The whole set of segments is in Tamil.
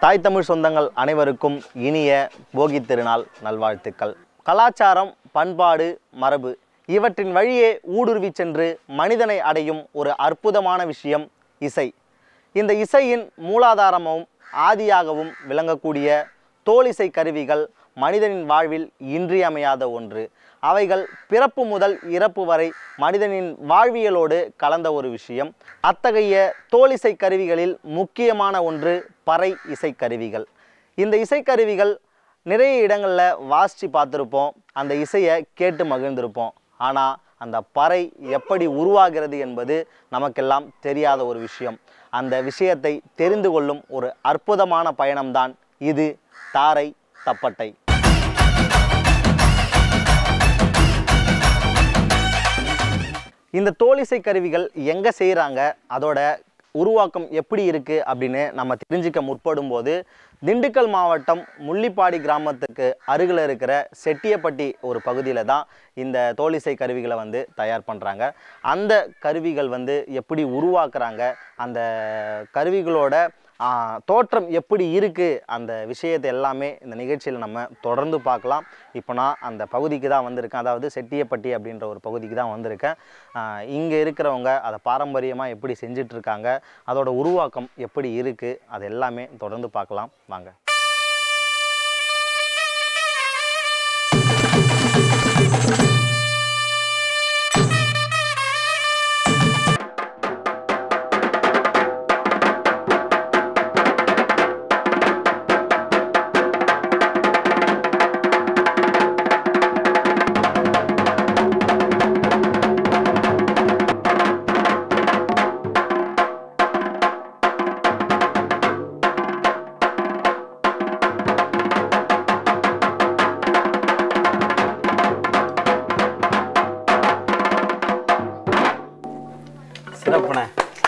தாய் தமிழ் சொந்தங்கள் அனைவருக்கும் இனிய போகி திருநாள் நல்வாழ்த்துக்கள் கலாச்சாரம் பண்பாடு மரபு இவற்றின் வழியே ஊடுருவி சென்று மனிதனை அடையும் ஒரு அற்புதமான விஷயம் இசை இந்த இசையின் மூலாதாரமும் ஆதியாகவும் விளங்கக்கூடிய தோலிசை கருவிகள் மனிதனின் வாழ்வில் இன்றியமையாத ஒன்று அவைகள் பிறப்பு முதல் இறப்பு வரை மனிதனின் வாழ்வியலோடு கலந்த ஒரு விஷயம் அத்தகைய தோலிசை கருவிகளில் முக்கியமான ஒன்று பறை இசைக்கருவிகள் இந்த இசைக்கருவிகள் நிறைய இடங்களில் வாசித்து பார்த்துருப்போம் அந்த இசையை கேட்டு மகிழ்ந்திருப்போம் ஆனால் அந்த பறை எப்படி உருவாகிறது என்பது நமக்கெல்லாம் தெரியாத ஒரு விஷயம் அந்த விஷயத்தை தெரிந்து கொள்ளும் ஒரு அற்புதமான பயணம்தான் இது தாரை தப்பட்டை இந்த தோலிசை கருவிகள் எங்கே செய்கிறாங்க அதோட உருவாக்கம் எப்படி இருக்குது அப்படின்னு நம்ம தெரிஞ்சுக்க முற்படும் போது திண்டுக்கல் மாவட்டம் முள்ளிப்பாடி கிராமத்துக்கு அருகில் இருக்கிற செட்டியப்பட்டி ஒரு பகுதியில் தான் இந்த தோலிசை கருவிகளை வந்து தயார் பண்ணுறாங்க அந்த கருவிகள் வந்து எப்படி உருவாக்குறாங்க அந்த கருவிகளோட ஆ, தோற்றம் எப்படி இருக்குது அந்த விஷயத்தை எல்லாமே இந்த நிகழ்ச்சியில் நம்ம தொடர்ந்து பார்க்கலாம் இப்போ நான் அந்த பகுதிக்கு தான் வந்திருக்கேன் அதாவது செட்டியப்பட்டி அப்படின்ற ஒரு பகுதிக்கு தான் வந்திருக்கேன் இங்கே இருக்கிறவங்க அதை பாரம்பரியமாக எப்படி செஞ்சுட்டு இருக்காங்க அதோட உருவாக்கம் எப்படி இருக்குது அது எல்லாமே தொடர்ந்து பார்க்கலாம் வாங்க சிறப்புண்ணே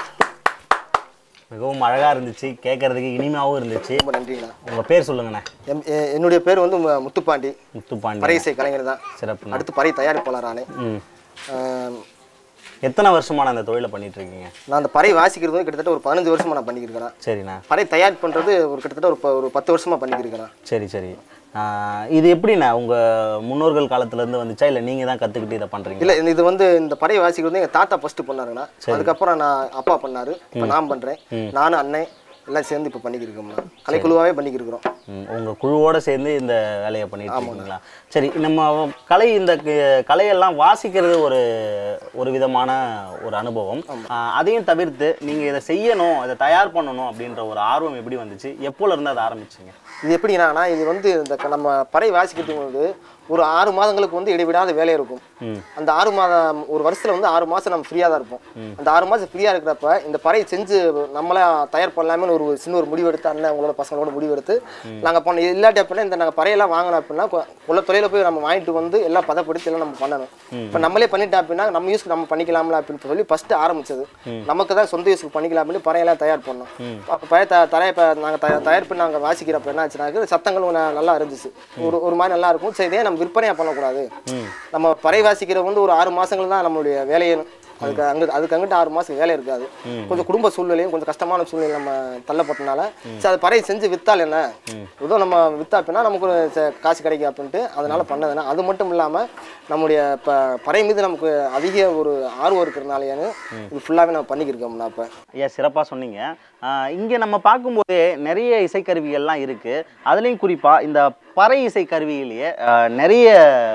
மிகவும் அழகாக இருந்துச்சு கேட்கறதுக்கு இனிமையாகவும் இருந்துச்சு ரொம்ப நன்றிங்கண்ணா உங்கள் பேர் சொல்லுங்கண்ணே எம் எ- என்னுடைய பேர் வந்து மு- முத்துப்பாண்டி முத்துப்பாண்டி பறை இசை கலைஞர் தான் சிறப்புண்ணே அடுத்து பறை தயாரிப்பாளர் நானே ம் ஆம், எத்தனை வருஷமான அந்த தொழிலை பண்ணிட்டு இருக்கீங்க நான் அந்த பறை வாசிக்கிறது வந்து கிட்டத்தட்ட ஒரு பதினஞ்சு வருஷமா நான் பண்ணிக்கிருக்கிறேன் சரிண்ணா பறை தயார் பண்ணுறது ஒரு கிட்டத்தட்ட ஒரு ப- ஒரு பத்து வருஷமா பண்ணிக்கிருக்கிறேன் சரி சரி ஆஹ் இது எப்படிண்ணா உங்கள் முன்னோர்கள் காலத்துலேருந்து வந்துச்சா இல்லை நீங்கள் தான் கற்றுக்கிட்டு இதை பண்ணுறீங்க இல்லை இது வந்து இந்த பறை வாசிக்கிறது வந்து எங்கள் தாத்தா ஃபஸ்ட்டு பண்ணாருங்கண்ணா அதுக்கப்புறம் நான் அப்பா பண்ணாரு இப்போ நான் பண்ணுறேன் நானும் அண்ணன் எல்லாம் சேர்ந்து இப்போ பண்ணிக்கிருக்கோம்ண்ணா கலைக்குழுவாகவே பண்ணிக்கிருக்கிறோம் உங்கள் குழுவோட சேர்ந்து இந்த வேலையை பண்ணிட்டு இருக்கீங்களா சரி நம்ம கலை இந்த க- கலையெல்லாம் வாசிக்கிறது ஒரு ஒரு விதமான ஒரு அனுபவம் ஆஹ் அதையும் தவிர்த்து நீங்கள் இதை செய்யணும் இதை தயார் பண்ணணும் அப்படின்ற ஒரு ஆர்வம் எப்படி வந்துச்சு எப்போல இருந்து அதை ஆரம்பிச்சிங்க இது எப்படின்னா இது வந்து இந்த க- நம்ம பறை வாசிக்கிறதுக்கு வந்து ஒரு ஆறு மாதங்களுக்கு வந்து இடைவிடாத வேலை இருக்கும் ம். அந்த ஆறு மாதம் ஒரு வருஷத்துல வந்து ஆறு மாதம் நம்ம ஃப்ரீயாக தான் இருப்போம் அந்த ஆறு மாதம் ஃப்ரீயாக இருக்கிறப்ப இந்த பறை செஞ்சு நம்மளே தயார் பண்ணலாமே ஒரு சின்ன ஒரு முடிவு எடுத்து அண்ணன் உங்களோட பசங்களோட முடிவு எடுத்து நாங்கள் பண்ண இல்லாட்டி அப்படின்னா இந்த நாங்கள் பறையெல்லாம் வாங்கினோம் அப்படின்னா கொ- உள்ள தொழில போய் நம்ம வாங்கிட்டு வந்து எல்லாம் பதப்படுத்தி எல்லாம் நம்ம பண்ணணும் இப்போ நம்மளே பண்ணிட்டோம் அப்படின்னா நம்ம யூஸ்க்கு நம்ம பண்ணிக்கலாம்ல அப்படின்னு சொல்லி ஃபஸ்ட்டு ஆரம்பிச்சது நமக்கு தான் சொந்த யூஸ்க்கு பண்ணிக்கலாம் அப்படின்னு பறையெல்லாம் தயார் பண்ணோம் அப்போ பழைய த தரையை இப்போ நாங்கள் தயார் தயார் பண்ணி நாங்கள் வாசிக்கிறப்ப என்ன ஆச்சுனாக்க சத்தங்கள் ந- நல்லா இருந்துச்சு ஒரு ஒரு மாதிரி நல்லா இருக்கும் சரி இதே நம்ம விற்பனையாக பண்ணக்கூடாது நம்ம பறை வாசிக்கிற வந்து ஒரு ஆறு மாசங்கள் தான் நம்மளுடைய வேலையே அதுக்கு அங்கிட்டு அதுக்கு அங்கிட்டு ஆறு மாதம் வேலை இருக்காது கொஞ்சம் குடும்ப சூழ்நிலையும் கொஞ்சம் கஷ்டமான சூழ்நிலை நம்ம தள்ளப்பட்டனால சரி அது பறை செஞ்சு வித்தால் என்ன ஏதோ நம்ம வித்தா அப்படின்னா நமக்கு ஒரு ச- காசு கிடைக்கும் அப்படின்ட்டு அதனால பண்ணதுன்னா அது மட்டும் இல்லாமல் நம்முடைய இப்போ பறை மீது நமக்கு அதிக ஒரு ஆர்வம் இருக்கிறனாலேயானு இது ஃபுல்லாகவே நம்ம பண்ணிக்கிருக்கோம்னா இப்போ ஐயா சிறப்பாக சொன்னீங்க இங்கே நம்ம பார்க்கும்போதே நிறைய இசைக்கருவிகள்லாம் இருக்குது அதுலேயும் குறிப்பாக இந்த பறை இசைக்கருவியிலேயே ஆஹ், நிறைய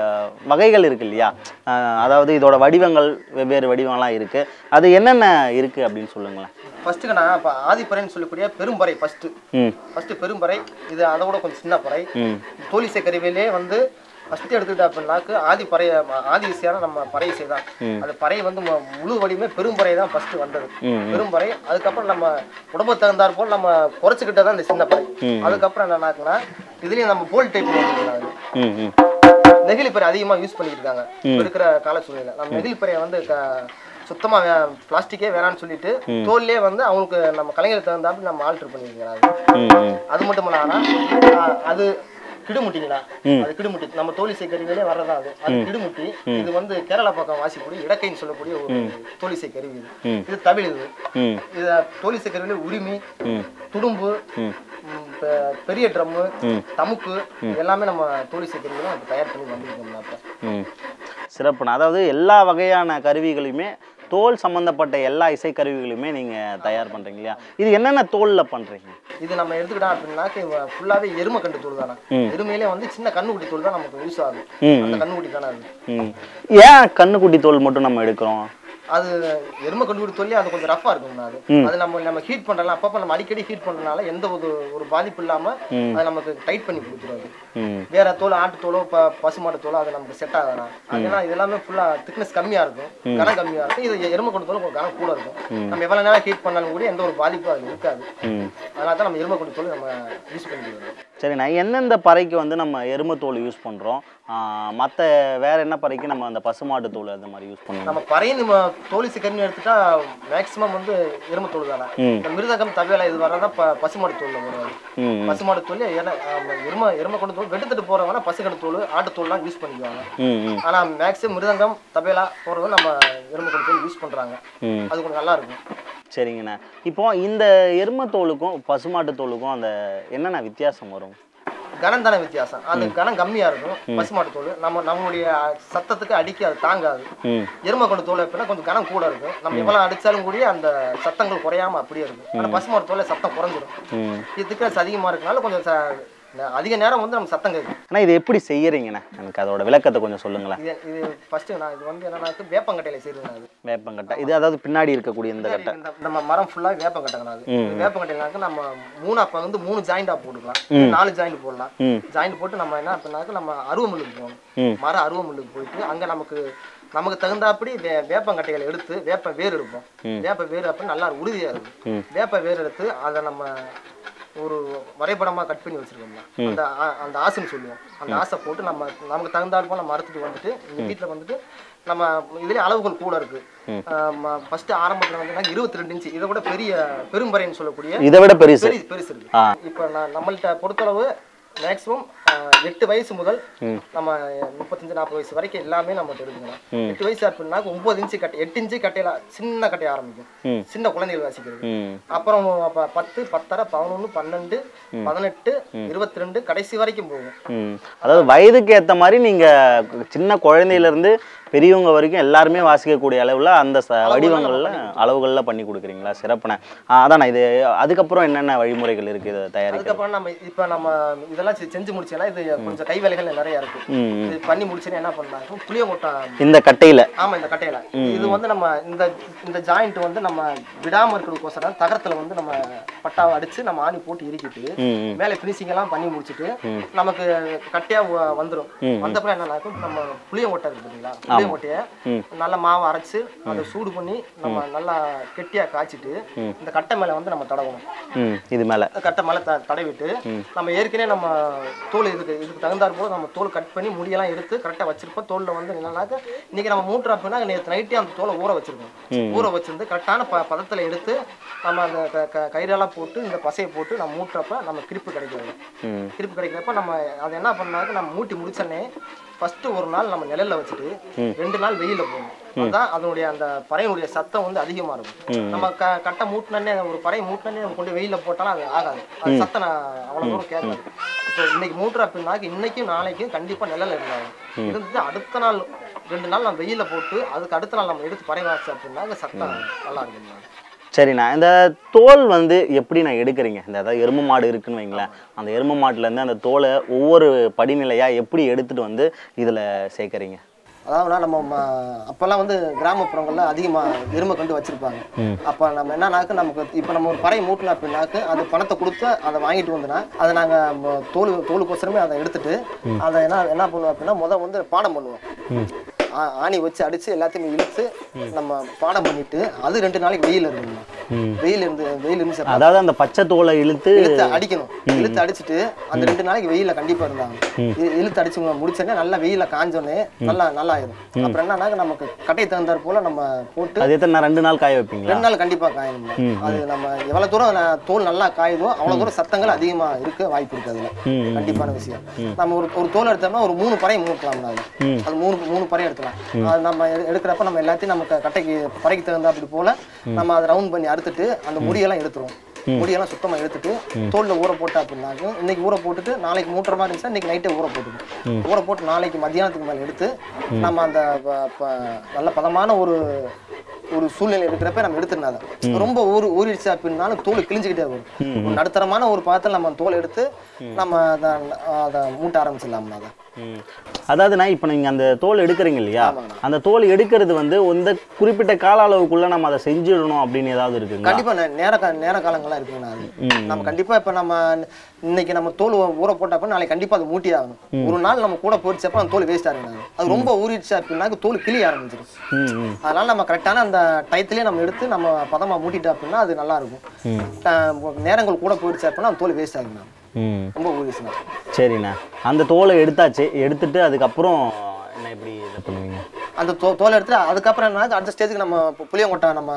வகைகள் இருக்கு இல்லையா ஆஹ், அதாவது இதோட வடிவங்கள் வெவ்வேறு வடிவங்கள்லாம் இருக்குது அது என்னென்ன இருக்குது அப்படின்னு சொல்லுங்களேன் ஃபர்ஸ்ட்டுக்கு நான் இப்போ ஆதிப்பறைன்னு சொல்லக்கூடிய பெரும்பறை ஃபர்ஸ்ட்டு ம் ஃபர்ஸ்ட் பெரும்பறை இது அதை விட கொஞ்சம் சின்ன பறை ம் தோலிசை கருவியிலே வந்து ஃபர்ஸ்ட் எடுத்துக்கிட்டா அப்படின்னாக்கு ஆதி பறைய ஆதி இசையான நம்ம பறை இசை தான் அது பறை வந்து மு- முழு வடிவமே பெரும்பறை தான் ஃபர்ஸ்ட் வந்தது ம், பெரும்பறை அதுக்கப்புறம் நம்ம உடம்பு தகுந்தாற் போல் நம்ம குறைச்சிக்கிட்டே தான் இந்த சின்ன பறை அதுக்கப்புறம் என்னன்னாக்குன்னா இதுலயும் நம்ம போல் டைப் வந்துருக்காங்க ம் ம் நெகிழி பறை அதிகமாக யூஸ் பண்ணிட்டு இருக்காங்க இப்ப இருக்கிற கால சூழ்நிலை நம்ம நெகிழி பறையை வந்து க- சுத்தமா பிளாஸ்டிக்கே வேணாம்னு சொல்லிட்டு தோல்லே வந்து அவங்களுக்கு நம்ம கலைஞருக்கு தகுந்தாப்படி நம்ம ஆல்டர் பண்ணியிருக்கிறாங்க ம் ம் அது மட்டும் இல்லாம ஆஹ், அது கிடுமுட்டிங்களா அது கிடுமுட்டி நம்ம தோழி கருவிகளே வர்றதா அது அது கிடுமுட்டி இது வந்து கேரளா பக்கம் வாசிக்கூடிய இடக்கைன்னு சொல்லக்கூடிய ஒரு தோழிசை கருவி இது இது தமிழ் இது ம் இது தோழிசை கருவியில உரிமை துடும்பு ம், பெ- பெரிய ட்ரம்மு தமுக்கு எல்லாமே நம்ம தோழி சீக்கிரம் நம்ம தயார் பண்ணி வந்துருக்கோம் அப்போ ம் சிறப்புண்ணா அதாவது எல்லா வகையான கருவிகளையுமே தோல் சம்மந்தப்பட்ட எல்லா இசை கருவிகளையுமே நீங்கள் தயார் பண்ணுறீங்க இல்லையா இது என்னென்ன தோலில் பண்ணுறீங்க இது நம்ம எடுத்துக்கிட்டோம் அப்படின்னாக்க ஃபுல்லாவே எருமை கண்டு தோல் தானே எருமையிலே வந்து சின்ன கண்ணுக்குட்டி தோல் தான் நமக்கு யூஸ் ஆகுது ம், அந்த கண்ணுக்குட்டி தானே அது ம் ஏன் கண்ணுக்குட்டி தோல் மட்டும் நம்ம எடுக்கிறோம் அது எருமை கண்டுபிடி சொல்லி அது கொஞ்சம் ரஃபா இருக்கும்னா அது அது நம்ம நம்ம ஹீட் பண்றலாம் அப்பப்ப நம்ம அடிக்கடி ஹீட் பண்றதுனால எந்த ஒரு ஒரு பாதிப்பு இல்லாம அது நமக்கு டைட் பண்ணி கொடுத்துரும் அது ம் வேற தோல் ஆட்டு தோலோ ப பசுமாட்டு தோலோ அது நமக்கு செட் ஆகாது அதனால இது எல்லாமே ஃபுல்லா திக்னஸ் கம்மியா இருக்கும் கனம் கம்மியா இருக்கும் இது எருமை கொண்டு தோல் கொஞ்சம் கனம் கூட இருக்கும் நம்ம எவ்வளவு நேரம் ஹீட் பண்ணாலும் கூட எந்த ஒரு பாதிப்பும் அது இருக்காது ம் அதனால தான் நம்ம எருமை கொண்டு தோல் நம்ம யூஸ் பண்ணிக்கிறோம் சரிண்ணா எந்தெந்த பறைக்கு வந்து நம்ம எருமை தோல் யூஸ் பண்ணுறோம் மற்ற வேற என்ன பறைக்கு நம்ம அந்த பசுமாட்டு தோல் அந்த மாதிரி யூஸ் பண்ணுவோம் நம்ம பறையை நம்ம தோலி சிக்கர்னு எடுத்துட்டா மேக்ஸிமம் வந்து எருமை தோல் தானே ம். இந்த மிருதகம் தவியலை இது வரதான் ப பசுமாட்டு தோல்ல வரும் அது. ம் பசுமாடு தோல் ஏன்னா ஆமா, எருமை எருமை கொண்டு தோல் வெடுத்துட்டு போறவங்க பசுக்கடை தோல் ஆட்டு தோல்லாம் யூஸ் பண்ணிக்குவாங்க ம் ம் ஆனா மேக்ஸிமம் மிருதங்கம் தபேலா போறவங்க நம்ம எருமை கொண்டு தோல் யூஸ் பண்றாங்க ம் அது கொஞ்சம் நல்லா இருக்கும் சரிங்கண்ணா இப்போ இந்த எருமை தோலுக்கும் பசுமாட்டு தோலுக்கும் அந்த என்னென்ன வித்தியாசம் வரும் கனம் தானே வித்தியாசம் அது கனம் கம்மியா இருக்கும் பசுமாட்டு தோல் நம்ம நம்மளுடைய சத்தத்துக்கு அடிக்க அது தாங்காது ம் எருமை கொண்டு தோல் எப்படின்னா கொஞ்சம் கனம் கூட இருக்கும் நம்ம எவ்வளவு அடிச்சாலும் கூட அந்த சத்தங்கள் குறையாம அப்படியே இருக்கும் ஆனா பசுமாட்டு தோல் சத்தம் குறைஞ்சிரும் ம் இது திக்னஸ் அதிகமா இருக்கனால கொஞ்சம் ச- அதிக நேரம் வந்து நம்ம சத்தம் கேட்கும் அண்ணா இது எப்படி செய்யறீங்கண்ணா எனக்கு அதோட விளக்கத்தை கொஞ்சம் சொல்லுங்களேன் இது இது ஃபர்ஸ்ட் நான் இது வந்து என்னன்னா வேப்பங்கட்டையில செய்யறது அது வேப்பங்கட்டை இது அதாவது பின்னாடி இருக்கக்கூடிய இந்த கட்டை இந்த நம்ம மரம் ஃபுல்லாக வேப்பங்கட்டைங்க அது வேப்பங்கட்டைனாக்க நம்ம மூணு அப்போ வந்து மூணு ஜாயிண்டா போட்டுக்கலாம் நாலு ஜாயிண்ட் போடலாம் ம். ஜாயிண்ட் போட்டு நம்ம என்ன பண்ணாக்க நம்ம அருவ மில்லுக்கு ம். போகணும் மர அருவ மில்லுக்கு போயிட்டு அங்க நமக்கு நமக்கு தகுந்தாப்படி வே வேப்பங்கட்டைகளை எடுத்து வேப்ப வேர் எடுப்போம் வேப்ப வேர் அப்ப நல்லா உறுதியா இருக்கும் வேப்ப வேர் எடுத்து அதை நம்ம ஒரு வரைபடமா கட் பண்ணி வச்சிருக்கோம்ல அந்த ஆ- அந்த ஆசுன்னு சொல்லுவோம் அந்த ஆசை போட்டு நம்ம நமக்கு தகுந்தால் போல நம்ம அறுத்துட்டு வந்துட்டு இந்த வீட்டில் வந்துட்டு நம்ம இதுலேயே அளவுகள் கூட இருக்கு ஃபர்ஸ்ட் ஆரம்பத்தில் வந்து இருபத்தி ரெண்டு இன்ச்சு இதை விட பெரிய பெரும்பறைன்னு சொல்லக்கூடிய இதை விட பெருசு பெரிய பெருசு இருக்கு ஆ. இப்போ நான் நம்மள்ட்ட பொறுத்தளவு மேக்ஸிமம் எட்டு வயசு முதல் நம்ம முப்பத்தஞ்சு நாற்பது வயசு வரைக்கும் எல்லாமே நம்மகிட்ட இருக்குங்க எட்டு வயசு அப்படின்னா ஒன்பது இன்ச்சு கட்டை எட்டு இன்ச்சு கட்டையில சின்ன கட்டைய ஆரம்பிக்கும் சின்ன குழந்தைகள் வாசிக்கிறது ம் அப்புறம் அப்ப பத்து பத்தரை பதினொன்று பன்னெண்டு பதினெட்டு இருபத்தி ரெண்டு கடைசி வரைக்கும் போகும் ம் அதாவது வயதுக்கு ஏற்ற மாதிரி நீங்கள் சின்ன குழந்தையிலேருந்து பெரியவங்க வரைக்கும் எல்லாருமே வாசிக்கக்கூடிய அளவில் அந்த ச வடிவங்களில் அளவுகளில் பண்ணி கொடுக்குறீங்களா சிறப்புண்ணே ஆ, அதாண்ணா இது அதுக்கப்புறம் என்னென்ன வழிமுறைகள் இருக்குது இதை தயாரிக்க அதுக்கப்புறம் நம்ம இப்போ நம்ம இதெல்லாம் செ- செஞ்சு முடிச்சேன்னா இது கொஞ்சம் கை வேலைகள் நிறைய இருக்கு ம் இது பண்ணி முடிச்சுன்னா என்ன பண்ணாங்க புளியங்கொட்டை இந்த கட்டையில் ஆமா இந்த கட்டையில இது வந்து நம்ம இந்த இந்த ஜாயிண்ட் வந்து நம்ம விடாம இருக்கிறதுக்கோசரம் தகரத்துல வந்து நம்ம பட்டாவை அடிச்சு நம்ம ஆணி போட்டு இறுக்கிட்டு ம் ம் மேலே ஃபினிஷிங் எல்லாம் பண்ணி முடிச்சுட்டு நமக்கு கட்டையா வ- வந்துரும் வந்தப்பறம் என்ன ஆகும் நம்ம புளியங்கொட்டை இருக்கு பார்த்தீங்களா புளியங்கொட்டையை நல்லா மாவை அரைச்சு அதை சூடு பண்ணி நம்ம நல்லா கெட்டியா காய்ச்சிட்டு இந்த கட்டை மேல வந்து நம்ம தடவணும் ம் இது மேலே அந்த கட்டை மேல த தடவிட்டு நம்ம ஏற்கனவே நம்ம தோல் இதுக்கு இதுக்கு தகுந்தாற் போல நம்ம தோல் கட் பண்ணி முடியெல்லாம் எடுத்து கரெக்டாக வச்சிருப்போம் தோலில் வந்து என்னன்னாக்க இன்னைக்கு நம்ம மூட்டுற அப்படின்னா நேற்று நைட்டே அந்த தோலை ஊற வச்சிருக்கோம் ஊற வச்சிருந்து கரெக்டான ப பதத்தில் எடுத்து நம்ம அந்த க- க- கயிறெல்லாம் போட்டு இந்த பசையை போட்டு நம்ம மூட்டுறப்ப நம்ம கிரிப்பு கிடைக்கிறது ம் கிரிப்பு கிடைக்கிறப்ப நம்ம அதை என்ன பண்ணாக்க நம்ம மூட்டி முடிச்சோடனே ஃபர்ஸ்ட் ஒரு நாள் நம்ம நிழல்ல வச்சுட்டு ரெண்டு நாள் வெயில போகணும் அதான் அதனுடைய அந்த பறையினுடைய சத்தம் வந்து அதிகமா இருக்கும் நம்ம க கட்டை மூட்டினே ஒரு பறையை மூட்டினே நம்ம கொண்டு வெயில போட்டாலும் அது ஆகாது அது சத்தம் நான் அவ்வளவு தூரம் கேட்காது இப்போ இன்னைக்கு மூட்டுற அப்படின்னாக்க இன்னைக்கும் நாளைக்கும் கண்டிப்பா நிழல்ல இருந்தாங்க இருந்துட்டு அடுத்த நாள் ரெண்டு நாள் நம்ம வெயில போட்டு அதுக்கு அடுத்த நாள் நம்ம எடுத்து பறை வாச்சு அப்படின்னாக்க சத்தம் நல்லா இருக்கும் சரிண்ணா இந்த தோல் வந்து எப்படி நான் எடுக்கிறீங்க இந்த அதாவது எருமை மாடு இருக்குன்னு வைங்களேன் அந்த எருமை மாட்டுலேருந்து அந்த தோலை ஒவ்வொரு படிநிலையாக எப்படி எடுத்துகிட்டு வந்து இதில் சேர்க்குறீங்க அதாவது நம்ம ம- அப்பெல்லாம் வந்து கிராமப்புறங்கள்ல அதிகமா எருமை கண்டு வச்சிருப்பாங்க அப்ப நம்ம என்னன்னாக்க நமக்கு இப்ப நம்ம ஒரு பறை மூட்டணும் அப்படின்னாக்க அது பணத்தை கொடுத்து அதை வாங்கிட்டு வந்தோன்னா அதை நாங்க ம- தோல் தோலுக்கோசரமே அதை எடுத்துட்டு அதை என்ன என்ன பண்ணுவோம் அப்படின்னா முத வந்து பாடம் பண்ணுவோம் ஆ- ஆணி வச்சு அடிச்சு எல்லாத்தையுமே இழுத்து நம்ம பாடம் பண்ணிட்டு அது ரெண்டு நாளைக்கு வெயில் இருக்கணும் வெயில் இருந்து வெயில் இருந்து அதாவது அந்த பச்சை தோலை இழுத்து இழுத்து அடிக்கணும் இழுத்து அடிச்சுட்டு அந்த ரெண்டு நாளைக்கு வெயில கண்டிப்பா இருந்தாங்க இ- இழுத்து அடிச்சு முடிச்சோடனே நல்லா வெயில காஞ்சோடனே நல்லா நல்லா ஆயிரும் அப்புறம் என்னன்னா நமக்கு கட்டை தகுந்தாற் போல நம்ம போட்டு அது எத்தனை ரெண்டு நாள் காய வைப்பீங்களா ரெண்டு நாள் கண்டிப்பா காயணும் அது நம்ம எவ்வளவு தூரம் ந- தோல் நல்லா காயுதோ அவ்வளவு தூரம் சத்தங்கள் அதிகமா இருக்க வாய்ப்பு இருக்கு அதுல ம். கண்டிப்பான விஷயம் நம்ம ஒரு ஒரு தோல் எடுத்தோம்னா ஒரு மூணு பறை மூட்டலாம் அதுல அது மூணு மூணு பறை எடுக்கலாம் அது நம்ம எடு- எடுக்கிறப்ப நம்ம எல்லாத்தையும் நமக்கு கட்டைக்கு பறைக்கு தகுந்த அப்படி போல நம்ம அதை ரவுண்ட் பண்ணி அறுத்துட்டு அந்த முடியெல்லாம் எடுத்துருவோம் முடியெல்லாம் சுத்தமா எடுத்துட்டு தோல்ல ஊற போட்டா அப்படின்னாக்க இன்னைக்கு ஊற போட்டுட்டு நாளைக்கு மூட்டுற மாதிரி இருந்துச்சுன்னா இன்னைக்கு நைட்டே ஊற போட்டுக்கணும் ஊற போட்டு நாளைக்கு மத்தியானத்துக்கு மேல எடுத்து நம்ம அந்த ப- ப- நல்ல பதமான ஒரு ஒரு சூழ்நிலை இருக்கிறப்ப நம்ம எடுத்துருந்தாங்க ரொம்ப ஊறி ஊறிடுச்சு அப்படின்னாலும் தோல் கிழிஞ்சுக்கிட்டே வரும் ஒரு நடுத்தரமான ஒரு பாத்திரம் நம்ம தோல் எடுத்து நம்ம அதை அதை மூட்ட ஆரம்பிச்சிடலாம்னா அதை ம். அதாவதுண்ணா இப்போ நீங்கள் அந்த தோல் எடுக்கிறீங்க இல்லையா ஆமாங்கண்ணா. அந்த தோல் எடுக்கிறது வந்து இந்த குறிப்பிட்ட கால அளவுக்குள்ள நம்ம அதை செஞ்சிடணும் அப்படின்னு ஏதாவது இருக்குங்களா கண்டிப்பா நே- நேர கா- நேர காலங்கள்லாம் இருக்குங்கண்ணா அது ம். நம்ம கண்டிப்பா இப்ப நம்ம இன்னைக்கு நம்ம தோல் ஊ- ஊற போட்டப்ப நாளைக்கு கண்டிப்பா அது மூட்டி ஆகணும் ஒரு நாள் நம்ம கூட போயிடுச்சப்ப அந்த தோல் வேஸ்ட் ஆகுங்க அது ரொம்ப ஊறிடுச்சு அப்படின்னா தோல் கிளி ஆரம்பிச்சிடும் ம் ம் அதனால நம்ம கரெக்டான அந்த டயத்திலே நம்ம எடுத்து நம்ம பதமா மூட்டிட்டோம் அப்படின்னா அது நல்லா இருக்கும் ம். அஹ் நேரங்கள் கூட போயிடுச்சு அப்படின்னா அந்த தோல் வேஸ்ட் ஆகுங்க ம் ரொம்ப ஊறிடுச்சுண்ணா சரிண்ணா அந்த தோலை எடுத்தாச்சு எடுத்துட்டு அதுக்கப்புறம் என்ன எப்படி இதை பண்ணுவீங்க அந்த தோ தோலை எடுத்துட்டு அதுக்கப்புறம் என்ன அடுத்த ஸ்டேஜுக்கு நம்ம பு- புளியங்கொட்டை நம்ம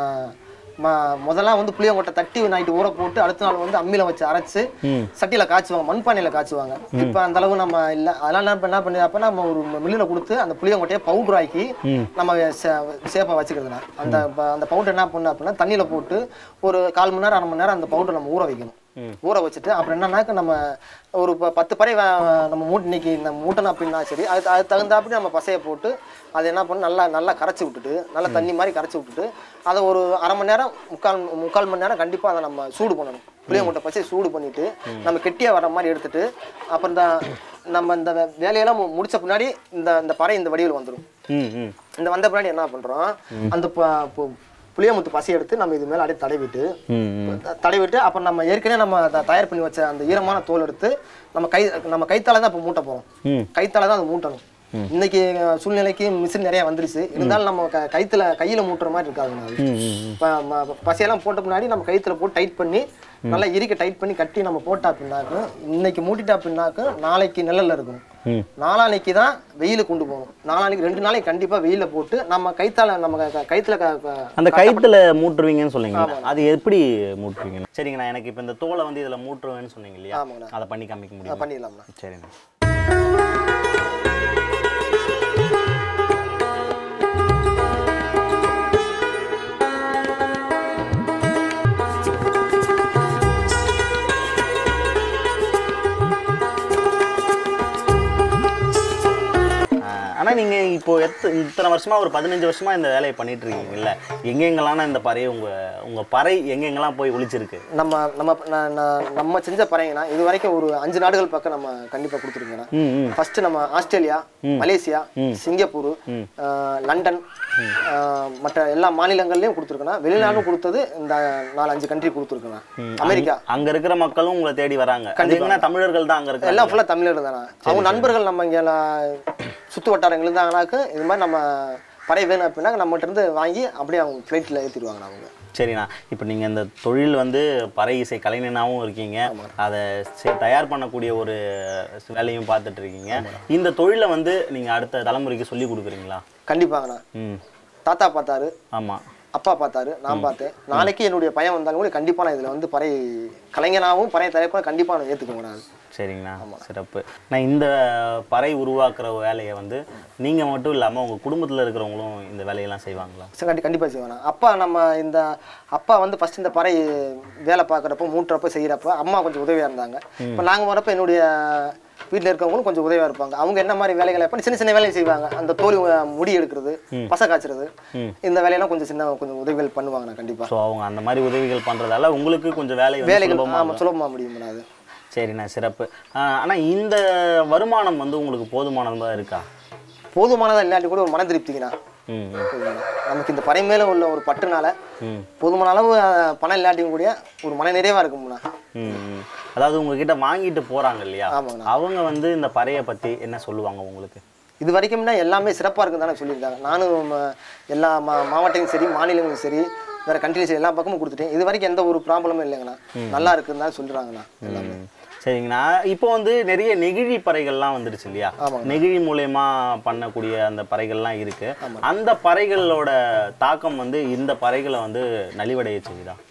ம முதல்ல வந்து புளியங்கொட்டை தட்டி நைட்டு ஊற போட்டு அடுத்த நாள் வந்து அம்மியில வச்சு அரைச்சு ம் சட்டியில காய்ச்சுவாங்க மண்பானையில காய்ச்சுவாங்க இப்போ அந்த அளவு நம்ம இல்ல அதெல்லாம் என்ன பண்ண- என்ன பண்ணி அப்ப நம்ம ஒரு மில்லில் கொடுத்து அந்த புளியங்கொட்டையை பவுடர் ஆக்கி ம். நம்ம சேஃபாக வச்சுக்கிறதுனா அந்த ப- அந்த பவுடர் என்ன பண்ண அப்படின்னா தண்ணியில போட்டு ஒரு கால் மணி நேரம் அரை மணி நேரம் அந்த பவுடர் நம்ம ஊற வைக்கணும் ஊற வச்சுட்டு அப்புறம் என்னன்னாக்க நம்ம ஒரு ப- பத்து பறை வ- நம்ம மூட்டை இன்னைக்கு இந்த மூட்டணும் அப்படின்னா சரி அது அது தகுந்தாப்படி நம்ம பசையை போட்டு அதை என்ன பண்ணணும் நல்லா நல்லா கரைச்சி விட்டுட்டு நல்லா தண்ணி மாதிரி கரைச்சி விட்டுட்டு அதை ஒரு அரை மணி நேரம் முக்கால் முக்கால் மணி நேரம் கண்டிப்பாக அதை நம்ம சூடு பண்ணணும் புளியங்கொட்டை பச்சை சூடு பண்ணிட்டு நம்ம கெட்டியா வர மாதிரி எடுத்துட்டு அப்புறம் இந்த நம்ம இந்த வே- வேலையெல்லாம் மு- முடிச்ச பின்னாடி இந்த இந்த பறை இந்த வடிவில் வந்துடும் ம் ம் இந்த வந்த பின்னாடி என்ன பண்றோம் அந்த ப- பு- புளியமுத்து பசை எடுத்து நம்ம இது மேல அப்படியே தடவிட்டு ம் ம் த- தடவிட்டு அப்புறம் நம்ம ஏற்கனவே நம்ம த- தயார் பண்ணி வச்ச அந்த ஈரமான தோல் எடுத்து நம்ம கை நம்ம கைத்தால தான் இப்போ மூட்ட போறோம் ம் கைத்தால தான் அது மூட்டணும் இன்னைக்கு அஹ், சூழ்நிலைக்கு மிஷின் நிறைய வந்துருச்சு இருந்தாலும் நம்ம க- கைத்துல கையில மூட்டுற மாதிரி இருக்காதுங்க அது ம் ம் இப்போ ம- பசையெல்லாம் போட்ட முன்னாடி நம்ம கைத்துல போட்டு டைட் பண்ணி நல்லா இறுக்கி டைட் பண்ணி கட்டி நம்ம போட்டா அப்படின்னாக்க இன்னைக்கு மூட்டிட்டா அப்படின்னாக்க நாளைக்கு நிழல்ல இருக்கும் ம் நாளான்னைக்கு தான் வெயிலுக்கு கொண்டு போகணும் நாளான்னைக்கு ரெண்டு நாளைக்கு கண்டிப்பா வெயில போட்டு நம்ம கைத்தால நம்ம க- க- கைத்துல க- க- அந்த கயித்துல மூட்டுருவீங்கன்னு சொன்னீங்க அது எப்படி மூட்டுவீங்க சரிங்கண்ணா எனக்கு இப்போ இந்த தோலை வந்து இதில் மூட்டுருவேன்னு சொன்னீங்க இல்லையா ஆமாங்கண்ணா. அதை பண்ணி காமிக்க முடியும் பண்ணிடலாம்ண்ணா சரிண்ணா ஆனா நீங்க இப்போ எத்த இத்தனை வருஷமா ஒரு பதினஞ்சு வருஷமா இந்த வேலையை பண்ணிட்டு இருக்கீங்கல்ல எங்கெங்கெல்லாம் இந்த பறை உங்க உங்க பறை எங்கெங்கெல்லாம் போய் ஒளிச்சிருக்கு நம்ம நம்ம ந- ந- நம்ம செஞ்ச பறைங்கன்னா இது வரைக்கும் ஒரு அஞ்சு நாடுகள் பக்கம் நம்ம கண்டிப்பா கொடுத்துருக்கோண்ணா ம் ம் ஃபர்ஸ்ட் நம்ம ஆஸ்திரேலியா மலேசியா சிங்கப்பூர் அஹ், லண்டன் அஹ், மற்ற எல்லா மாநிலங்கள்லயும் கொடுத்துருக்கேன் வெளிநாடும் கொடுத்தது இந்த நாலு அஞ்சு கண்ட்ரி கொடுத்துருக்கேன் அமெரிக்கா அங்க இருக்கிற மக்களும் உங்களை தேடி வராங்க அது எங்கன்னா தமிழர்கள் தான் அங்க இருக்காங்க எல்லாம் ஃபுல்லாக தமிழர் தானே அவங்க நண்பர்கள் நம்ம இங்கே சுற்று வட்டாரங்கள் இருந்தாங்கனாக்க இது மாதிரி நம்ம பறை வேணும் அப்படின்னா நம்மகிட்ட இருந்து வாங்கி அப்படியே அவங்க ஃப்ளைட்டில் ஏற்றிடுவாங்க அவங்க சரிண்ணா இப்போ நீங்கள் இந்த தொழில் வந்து பறை இசை கலைஞனாகவும் இருக்கீங்க அதை செ- தயார் பண்ணக்கூடிய ஒரு வேலையும் பார்த்துட்டு இருக்கீங்க இந்த தொழிலை வந்து நீங்கள் அடுத்த தலைமுறைக்கு சொல்லி கொடுக்குறீங்களா கண்டிப்பாங்கண்ணா ம் தாத்தா பார்த்தாரு ஆமாம் அப்பா பார்த்தாரு நான் பார்த்தேன் நாளைக்கு என்னுடைய பையன் வந்தாலும் கூட கண்டிப்பாக நான் இதில் வந்து பறை கலைஞனாகவும் பறை தயாரிப்பாக கண்டிப்பாக நான் ஏற்றுக்குவேன் நான் சரிங்கண்ணா சிறப்பு நான் இந்த பறை உருவாக்குற வேலையை வந்து நீங்கள் மட்டும் இல்லாமல் உங்கள் குடும்பத்தில் இருக்கிறவங்களும் இந்த வேலையெல்லாம் செய்வாங்களா சரி, கண்டி கண்டிப்பாக செய்வேன் அப்பா நம்ம இந்த அப்பா வந்து ஃபர்ஸ்ட் இந்த பறை வேலை பார்க்குறப்போ மூட்டுறப்ப செய்கிறப்ப அம்மா கொஞ்சம் உதவியாக இருந்தாங்க இப்போ நாங்கள் வரப்போ என்னுடைய வீட்டில் இருக்கவங்களும் கொஞ்சம் உதவியாக இருப்பாங்க அவங்க என்ன மாதிரி வேலைகளை பண்ணி சின்ன சின்ன வேலையை செய்வாங்க அந்த தோல் அஹ், முடி எடுக்கிறது பசை காய்ச்சறது இந்த வேலையெல்லாம் கொஞ்சம் சின்ன கொஞ்சம் உதவிகள் பண்ணுவாங்க நான் கண்டிப்பாக ஸோ அவங்க அந்த மாதிரி உதவிகள் பண்ணுறதால உங்களுக்கு கொஞ்சம் வேலை வந்து வேலைகள் சுலபமா ஆமாம் சுலபமாக முடியும் அது சரிண்ணா சிறப்பு ஆனால் இந்த வருமானம் வந்து உங்களுக்கு போதுமானதாக இருக்கா போதுமானதாக இல்லாட்டி கூட ஒரு மன திருப்திங்கண்ணா ம் ம், புரியுதுங்களா? நமக்கு இந்த பறை மேல உள்ள ஒரு பற்றுனால ம் போதுமான அளவு அஹ், பணம் இல்லாட்டியும் கூட ஒரு மன நிறைவாக இருக்கும்ண்ணா ம், ம். அதாவது உங்ககிட்ட வாங்கிட்டு போறாங்க இல்லையா ஆமாங்கண்ணா. அவங்க வந்து இந்த பறையை பத்தி என்ன சொல்லுவாங்க உங்களுக்கு இது வரைக்கும்னா எல்லாமே சிறப்பாக இருக்குன்னு தானே சொல்லியிருக்காங்க நானும் ம, எல்லா மா மாவட்டங்களும் சரி மாநிலங்களும் சரி வேற கண்ட்ரிலும் சரி எல்லா பக்கமும் கொடுத்துட்டேன் இது வரைக்கும் எந்த ஒரு ப்ராப்ளமும் இல்லைங்கண்ணா நல்லா இருக்குன்னு தான் சொல்கிறாங்கண்ணா எல்லாமே ம். சரிங்கண்ணா இப்போ வந்து நிறைய நெகிழி பறைகள்லாம் வந்துருச்சு இல்லையா ஆமாங்க. நெகிழி மூலயமா பண்ணக்கூடிய அந்த பறைகள்லாம் இருக்கு அந்த பறைகளோட தாக்கம் வந்து இந்த பறைகளை வந்து நலிவடைய செய்யுதா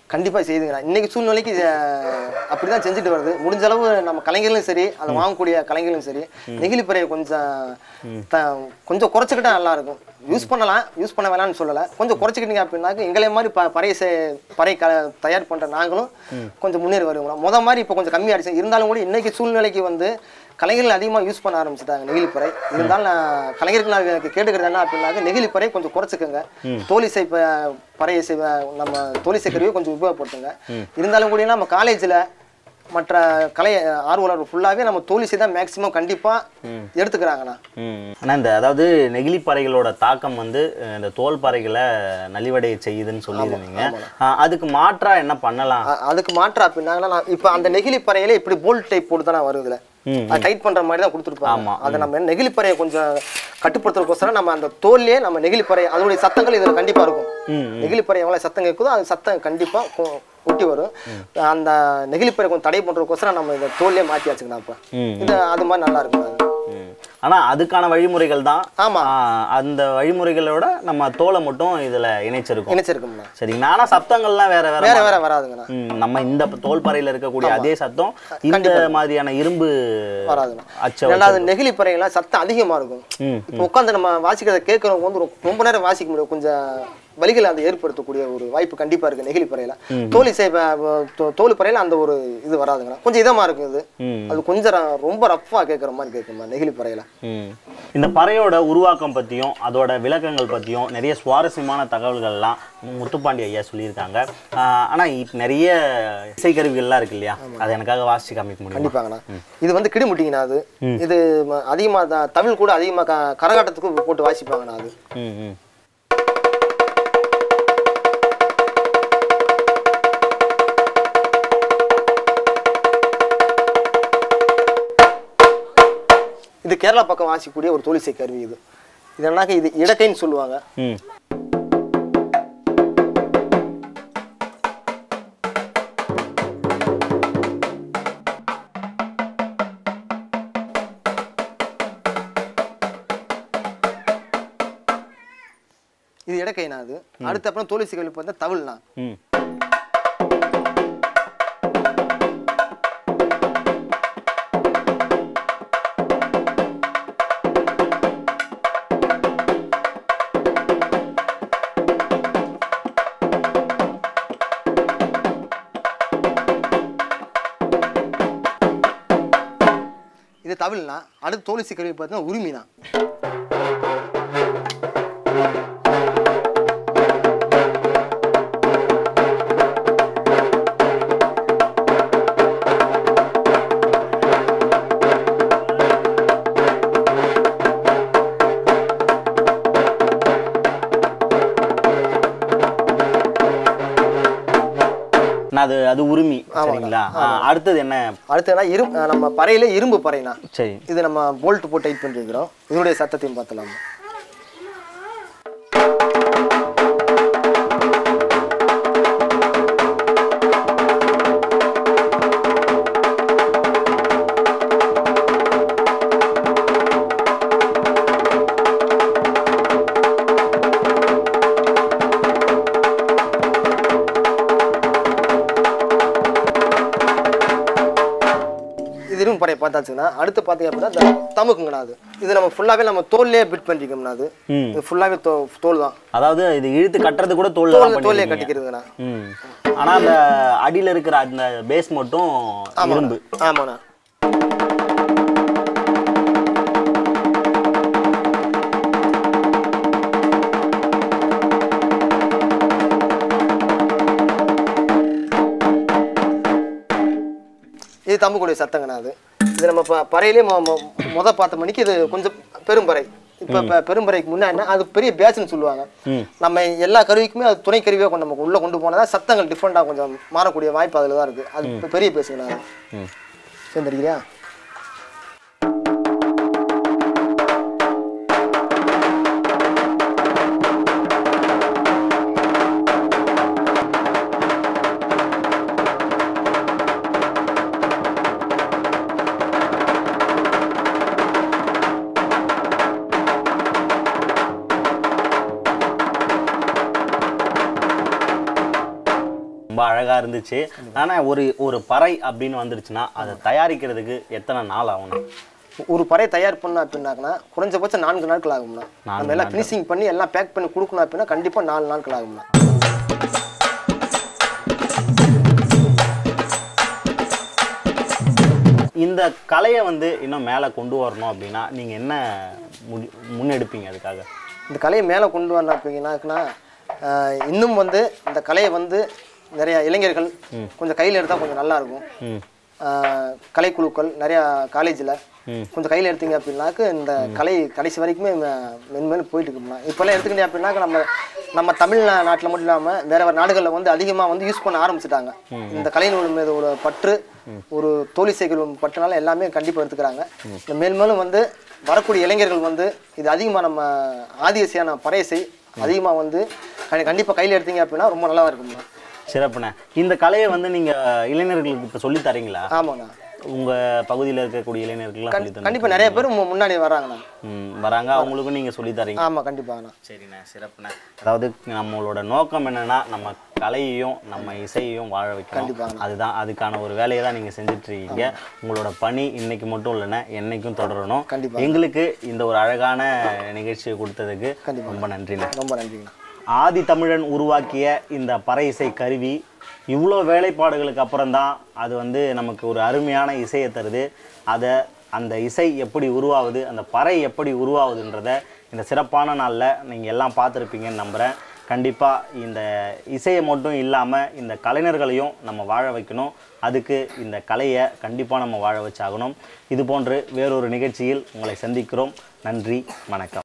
கண்டிப்பா செய்துங்கண்ணா இன்னைக்கு சூழ்நிலைக்கு இது, அஹ், அப்படிதான் செஞ்சுட்டு வருது முடிஞ்ச அளவு நம்ம கலைஞர்களும் சரி அதை வாங்கக்கூடிய கலைஞர்களும் சரி நெகிழி பறையை கொஞ்சம் த- கொஞ்சம் குறைச்சிக்கிட்டா நல்லா இருக்கும் யூஸ் பண்ணலாம் யூஸ் பண்ண வேணாம்னு சொல்லலை கொஞ்சம் குறைச்சிக்கிட்டீங்க அப்படின்னாக்க எங்களை மாதிரி ப பறையை செ பறை க தயார் பண்ற நாங்களும் கொஞ்சம் முன்னேறி வருவோம் முத மாதிரி இப்போ கொஞ்சம் கம்மியாகிடுச்சு இருந்தாலும் கூட இன்னைக்கு சூழ்நிலைக்கு வந்து கலைஞர்கள் அதிகமாக யூஸ் பண்ண ஆரம்பிச்சிட்டாங்க நெகிழிப்பறை இருந்தாலும் நான் கலைஞருக்கு நான் எனக்கு கேட்டுக்கிறது என்ன அப்படின்னாக்க நெகிழிப்பறை கொஞ்சம் குறைச்சிக்கோங்க தோலிசை ப பறையை நம்ம தோலிசை கருவியை கொஞ்சம் உபயோகப்படுத்துங்க இருந்தாலும் கூட நம்ம காலேஜில் மற்ற கலை ஆர்வலர்கள் ஃபுல்லாகவே நம்ம தோலிசை தான் மேக்ஸிமம் கண்டிப்பாக எடுத்துக்கிறாங்கண்ணா ஆனால் இந்த அதாவது நெகிழி பறைகளோட தாக்கம் வந்து அஹ், இந்த தோல் பறைகளை நலிவடைய செய்யுதுன்னு சொல்லியிருந்தீங்க அஹ், அதுக்கு மாற்றா என்ன பண்ணலாம் அ- அதுக்கு மாற்றா அப்படின்னாங்கன்னா நான் இப்போ அந்த நெகிழி பறையில இப்படி போல்ட் டைப் போட்டு தானே வருதுல ம், அது டைட் பண்ற மாதிரி தான் கொடுத்துருப்பாங்க ஆமா, அதை நம்ம நெகிழி பறையை கொஞ்சம் கட்டுப்படுத்துறதுக்கோசரம் நம்ம அந்த தோல்லையே நம்ம நெகிழி பறை அதனுடைய சத்தங்கள் இதுல கண்டிப்பா இருக்கும் ம், நெகிழி பறை எவ்வளவு சத்தம் கேட்குதோ அது சத்தம் கண்டிப்பா கொ- ஒட்டி வரும் அந்த நெகிழி பறை கொஞ்சம் தடை பண்றதுக்கோசரம் நம்ம இந்த தோல்லையே மாத்தி வச்சுக்கணும் அப்ப ம். இது அது மாதிரி நல்லா இருக்கும் அது ம். ஆனா அதுக்கான வழிமுறைகள் தான் ஆமா ஆஹ், அந்த வழிமுறைகளோட நம்ம தோலை மட்டும் இதுல இணைச்சிருக்கோம் இணைச்சிருக்கும்ண்ணா சரிங்களா ஆனா சத்தங்கள்லாம் வேற வேற வேற வேற வராதுங்கண்ணா ம், நம்ம இந்த தோல் பறையில இருக்கக்கூடிய அதே சத்தம் இந்த மாதிரியான இரும்பு வராதுண்ணா அச்ச ரெண்டாவது நெகிழி பறைகள்லாம் சத்தம் அதிகமா இருக்கும் ம் இப்போ உட்காந்து நம்ம வாசிக்கிறத கேட்கறவங்க வந்து ரொ- ரொம்ப நேரம் வாசிக்க முடியும் கொஞ்சம் வலிகளை அந்த ஏற்படுத்தக்கூடிய ஒரு வாய்ப்பு கண்டிப்பா இருக்கு நெகிழி பறையில தோல் இசை ப- தோ- தோல் பறையில அந்த ஒரு இது வராதுங்கண்ணா கொஞ்சம் இதமா இருக்கும் இது ம். அது கொஞ்சம் ர- ரொம்ப ரஃப்பா கேட்குற மாதிரி கேட்குமா நெகிழி பறையில ம். இந்த பறையோட உருவாக்கம் பற்றியும் அதோட விளக்கங்கள் பற்றியும் நிறைய சுவாரஸ்யமான தகவல்கள்லாம் முத்துப்பாண்டி ஐயா சொல்லியிருக்காங்க ஆனால் இப்போ நிறைய இசைக்கருவிகள்லாம் இருக்கு இல்லையா அதை எனக்காக வாசிச்சு காமிக்க முடியும் கண்டிப்பாங்கண்ணா இது வந்து கிடிமுட்டிங்கண்ணா அது இது ம- அதிகமா த- தமிழ் கூட அதிகமா க- கரகாட்டத்துக்கு போட்டு வாசிப்பாங்கண்ணா அது ம் ம் இது கேரளா பக்கம் வாசிக்கக்கூடிய ஒரு தோலிசை கருவி இது இது என்னன்னாக்க இது இடக்கைன்னு சொல்லுவாங்க ம் இது இடக்கைனா அது அடுத்து அப்புறம் தோலிசை கருவி பார்த்தா தவிழ்னா ம் இது தமிழ்னா அடுத்து தோலிசை கருவி பார்த்தீங்கன்னா உரிமைனா நான் அது அது உரிமை சரிங்களா ஆ, அடுத்தது என்ன அடுத்து என்ன இரும் நம்ம பறையில இரும்பு பறைனா சரி இது நம்ம போல்ட் போட்டு டைட் பண்ணிருக்கிறோம் இதனுடைய சத்தத்தையும் பார்த்தலாம் இது இரும்பு பறையை பார்த்தாச்சுங்கன்னா அடுத்து பார்த்தீங்க அப்படின்னா இந்த தமுக்குங்கண்ணா அது இது நம்ம ஃபுல்லாகவே நம்ம தோல்லே பிட் பண்ணிருக்கோம்னா அது ம். இது ஃபுல்லாகவே தோ தோல் தான் அதாவது இது இழுத்து கட்டுறது கூட தோல் தோல் தோல்லே கட்டிக்கிறதுங்கண்ணா ம் ஆனா அந்த அடியில இருக்கிற அந்த பேஸ் மட்டும் இரும்பு ஆமாண்ணா இது தம்புக்குடைய சத்தங்கண்ணா அது இது நம்ம ப பறையிலே மொ மொ- மொத பார்த்த மணிக்கு இது கொஞ்சம் பெரும்பறை இப்போ இப்போ பெரும்பறைக்கு முன்னாடி அது பெரிய பேஸ்ன்னு சொல்லுவாங்க நம்ம எல்லா கருவிக்குமே அது துணை கருவியாக கொண்டு நமக்கு உள்ளே கொண்டு போனதா சத்தங்கள் டிஃப்ரெண்ட்டாக கொஞ்சம் மாறக்கூடிய வாய்ப்பு அதில் தான் இருக்குது அது இப்ப பெரிய பேசுங்கண்ணா அது ம் சேர்ந்துருக்கிறியா ரொம்ப அழகா இருந்துச்சு ஆனா ஒரு ஒரு பறை அப்படின்னு வந்துருச்சுன்னா அதை தயாரிக்கிறதுக்கு எத்தனை நாள் ஆகணும் ஒரு பறை தயார் பண்ண அப்படின்னாக்கனா குறைஞ்சபட்சம் நான்கு நாட்கள் ஆகும்ண்ணா நம்ம எல்லாம் ஃபினிஷிங் பண்ணி எல்லாம் பேக் பண்ணி கொடுக்கணும் அப்படின்னா கண்டிப்பாக நாலு நாட்கள் ஆகும்ண்ணா இந்த கலையை வந்து இன்னும் மேலே கொண்டு வரணும் அப்படின்னா நீங்க என்ன முடி முன்னெடுப்பீங்க அதுக்காக இந்த கலையை மேலே கொண்டு வரணும் அப்படின்னாக்குன்னா ஆஹ், இன்னும் வந்து இந்த கலையை வந்து நிறைய இளைஞர்கள் கொஞ்சம் கையில் எடுத்தால் கொஞ்சம் நல்லா இருக்கும் ம் ஆஹ், கலைக்குழுக்கள் நிறையா காலேஜில் ம். கொஞ்சம் கையில் எடுத்தீங்க அப்படின்னாக்க இந்த கலை கடைசி வரைக்குமே மெ- மென்மேலும் போயிட்டு இருக்கும்னா இப்போல்லாம் எடுத்துக்கிட்டே அப்படின்னாக்க நம்ம நம்ம தமிழ்நாட்டில் மட்டும் இல்லாமல் வேற வேறு நாடுகளில் வந்து அதிகமாக வந்து யூஸ் பண்ண ஆரம்பிச்சிட்டாங்க இந்த கலை நூல் மீது ஒரு பற்று ஒரு தோழிசைகள் பற்றுனால எல்லாமே கண்டிப்பாக எடுத்துக்கிறாங்க இந்த மேல்மேலும் வந்து வரக்கூடிய இளைஞர்கள் வந்து இது அதிகமாக நம்ம ஆதிவாசியான பறையசை அதிகமாக வந்து கண்டிப்பாக கையில் எடுத்தீங்க அப்படின்னா ரொம்ப நல்லா இருக்கும்ண்ணா சிறப்புண்ணே இந்த கலையை வந்து நீங்க இளைஞர்களுக்கு இப்போ சொல்லி தரீங்களா ஆமாண்ணா உங்க பகுதியில் இருக்கக்கூடிய இளைஞர்களுக்குலாம் சொல்லி தரீங்க கண்டிப்பாக நிறைய பேர் மு- முன்னாடி வராங்கண்ணா ம் வராங்க அவங்களுக்கும் நீங்க சொல்லி தரீங்க ஆமாம் கண்டிப்பாங்கண்ணா சரிண்ணே சிறப்புண்ணே அதாவது நம்மளோட நோக்கம் என்னன்னா நம்ம கலையையும் நம்ம இசையையும் வாழ வைக்கணும் கண்டிப்பாங்க. அதுதான் அதுக்கான ஒரு வேலையை தான் நீங்கள் செஞ்சுட்டு இருக்கீங்க உங்களோட பணி இன்னைக்கு மட்டும் இல்லைண்ணே என்னைக்கும் தொடரணும் கண்டிப்பா. எங்களுக்கு இந்த ஒரு அழகான நிகழ்ச்சியை கொடுத்ததுக்கு கண்டிப்பா. ரொம்ப நன்றிண்ணே ரொம்ப நன்றிங்க ஆதி தமிழன் உருவாக்கிய இந்த பறை இசை கருவி இவ்வளோ வேலைப்பாடுகளுக்கு அப்புறம்தான் அது வந்து நமக்கு ஒரு அருமையான இசையை தருது அதை அந்த இசை எப்படி உருவாகுது அந்த பறை எப்படி உருவாகுதுன்றத இந்த சிறப்பான நாளில் நீங்கள் எல்லாம் பார்த்துருப்பீங்கன்னு நம்புகிறேன் கண்டிப்பாக இந்த இசையை மட்டும் இல்லாமல் இந்த கலைஞர்களையும் நம்ம வாழ வைக்கணும் அதுக்கு இந்த கலையை கண்டிப்பாக நம்ம வாழ வச்சாகணும் இது போன்று வேறொரு நிகழ்ச்சியில் உங்களை சந்திக்கிறோம் நன்றி வணக்கம்